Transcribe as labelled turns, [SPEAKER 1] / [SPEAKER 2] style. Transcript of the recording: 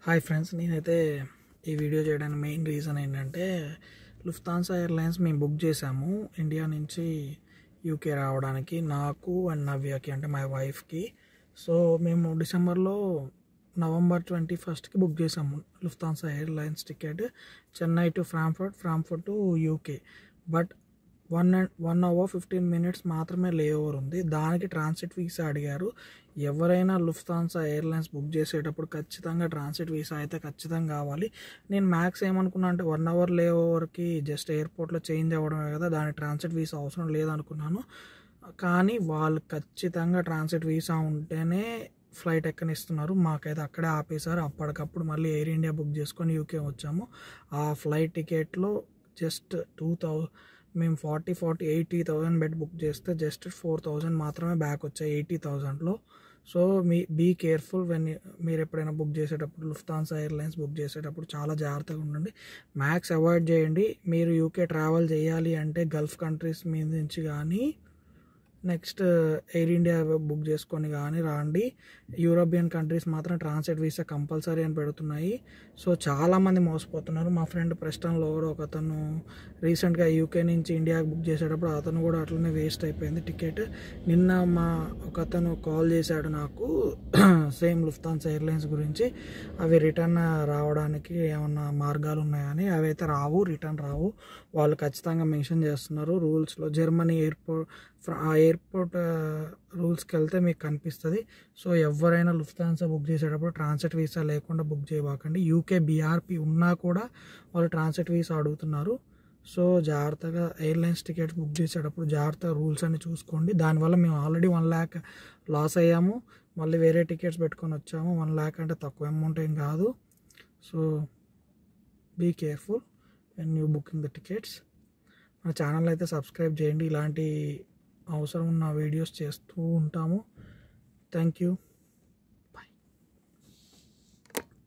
[SPEAKER 1] hi friends నేనైతే ఈ video చేయడానికి మెయిన్ రీజన్ ఏంటంటే లుఫ్తాన్సా ఎయిర్లైన్స్ మేము బుక్ చేసాము ఇండియా నుంచి యూకే రావడానికి నాకు అండ్ నవ్యకి అంటే మై వైఫ్కి సో మేము డిసెంబర్లో నవంబర్ ట్వంటీ ఫస్ట్కి బుక్ చేసాము Lufthansa airlines ticket Chennai to Frankfurt Frankfurt to UK but one and one hour fifteen minutes మాత్రమే లే ఓవర్ ఉంది దానికి ట్రాన్సిట్ వీసా అడిగారు ఎవరైనా లుఫ్తాన్సా ఎయిర్లైన్స్ బుక్ చేసేటప్పుడు ఖచ్చితంగా ట్రాన్సిట్ వీసా అయితే ఖచ్చితంగా కావాలి నేను మ్యాక్స్ ఏమనుకున్నా అంటే వన్ అవర్ లే ఓవర్కి జస్ట్ ఎయిర్పోర్ట్లో చేంజ్ అవ్వడమే కదా దానికి ట్రాన్సిట్ వీసా అవసరం లేదనుకున్నాను కానీ వాళ్ళు ఖచ్చితంగా ట్రాన్సిట్ వీసా ఉంటేనే ఫ్లైట్ ఎక్కనిస్తున్నారు మాకైతే అక్కడే ఆపేశారు అప్పటికప్పుడు మళ్ళీ ఎయిర్ ఇండియా బుక్ చేసుకొని యూకే వచ్చాము ఆ ఫ్లైట్ టికెట్లో జస్ట్ టూ థౌ మేము forty forty eighty thousand bed book చేస్తే జస్ట్ ఫోర్ థౌజండ్ మాత్రమే బ్యాక్ వచ్చాయి ఎయిటీ థౌజండ్లో సో మీ బీ కేర్ఫుల్ వెన్ మీరు ఎప్పుడైనా బుక్ చేసేటప్పుడు లుఫ్తాన్సా ఎయిర్లైన్స్ బుక్ చేసేటప్పుడు చాలా జాగ్రత్తగా ఉండండి మ్యాక్స్ అవాయిడ్ చేయండి మీరు యూకే ట్రావెల్ చేయాలి అంటే గల్ఫ్ కంట్రీస్ మీద నుంచి కానీ నెక్స్ట్ ఎయిర్ ఇండియా బుక్ చేసుకొని కానీ రాండి యూరోపియన్ కంట్రీస్ మాత్రం ట్రాన్సిట్ వీసా కంపల్సరీ అని పెడుతున్నాయి సో చాలామంది మోసపోతున్నారు మా ఫ్రెండ్ ప్రెస్టన్లో కూడా ఒక అతను రీసెంట్గా యూకే నుంచి ఇండియాకి బుక్ చేసేటప్పుడు అతను కూడా అట్లనే వేస్ట్ అయిపోయింది టికెట్ నిన్న మా ఒక అతను కాల్ చేశాడు నాకు సేమ్ లుఫ్తాన్స్ ఎయిర్లైన్స్ గురించి అవి రిటర్న్ రావడానికి ఏమన్నా మార్గాలు ఉన్నాయని అవి అయితే రావు రిటర్న్ రావు వాళ్ళు ఖచ్చితంగా మెన్షన్ చేస్తున్నారు రూల్స్లో జర్మనీ ఎయిర్పోర్ట్ ఆ ఎయిర్పోర్ట్ రూల్స్కి వెళ్తే మీకు కనిపిస్తుంది సో ఎవరైనా లుఫ్తాన్సా బుక్ చేసేటప్పుడు ట్రాన్సిట్ వీసా లేకుండా బుక్ చేయబాకండి యూకే బీఆర్పి ఉన్నా కూడా వాళ్ళు ట్రాన్సిట్ వీసా అడుగుతున్నారు సో జాగ్రత్తగా ఎయిర్లైన్స్ టికెట్స్ బుక్ చేసేటప్పుడు జాగ్రత్తగా రూల్స్ అన్ని చూసుకోండి దానివల్ల మేము ఆల్రెడీ వన్ ల్యాక్ లాస్ అయ్యాము మళ్ళీ వేరే టికెట్స్ పెట్టుకొని వచ్చాము వన్ ల్యాక్ అంటే తక్కువ అమౌంట్ ఏం కాదు so be careful when you booking the tickets మన ఛానల్ అయితే సబ్స్క్రైబ్ చేయండి ఇలాంటి అవసరం ఉన్న వీడియోస్ చేస్తూ ఉంటాము థ్యాంక్ యూ